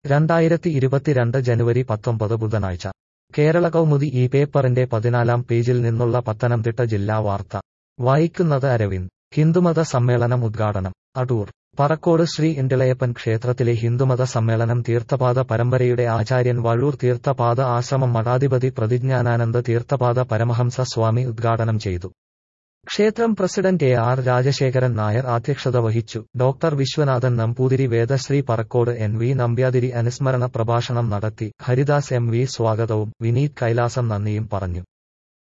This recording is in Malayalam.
രണ്ടായിരത്തി ഇരുപത്തിരണ്ട് ജനുവരി പത്തൊമ്പത് ബുധനാഴ്ച കേരള കൗമുദി ഈ പേപ്പറിന്റെ പതിനാലാം പേജിൽ നിന്നുള്ള പത്തനംതിട്ട ജില്ലാ വാർത്ത വായിക്കുന്നത് അരവിന്ദ് ഹിന്ദുമത സമ്മേളനം ഉദ്ഘാടനം അടൂർ പറക്കോട് ശ്രീ ഇണ്ടിളയപ്പൻ ക്ഷേത്രത്തിലെ ഹിന്ദുമത സമ്മേളനം തീർത്ഥപാദ പരമ്പരയുടെ ആചാര്യൻ വഴൂർ തീർത്ഥപാദ ആശ്രമം മഠാധിപതി പ്രതിജ്ഞാനാനന്ദ തീർത്ഥപാദ പരമഹംസ സ്വാമി ഉദ്ഘാടനം ചെയ്തു ക്ഷേത്രം president A R Rajasekharan Nair അധ്യക്ഷത വഹിച്ചു doctor Viswanathan Namboothiri Vedasree Parakkode N V Nambyathiri അനുസ്മരണ പ്രഭാഷണം നടത്തി ഹരിദാസ് എം വി സ്വാഗതവും വിനീത് കൈലാസം നന്ദിയും പറഞ്ഞു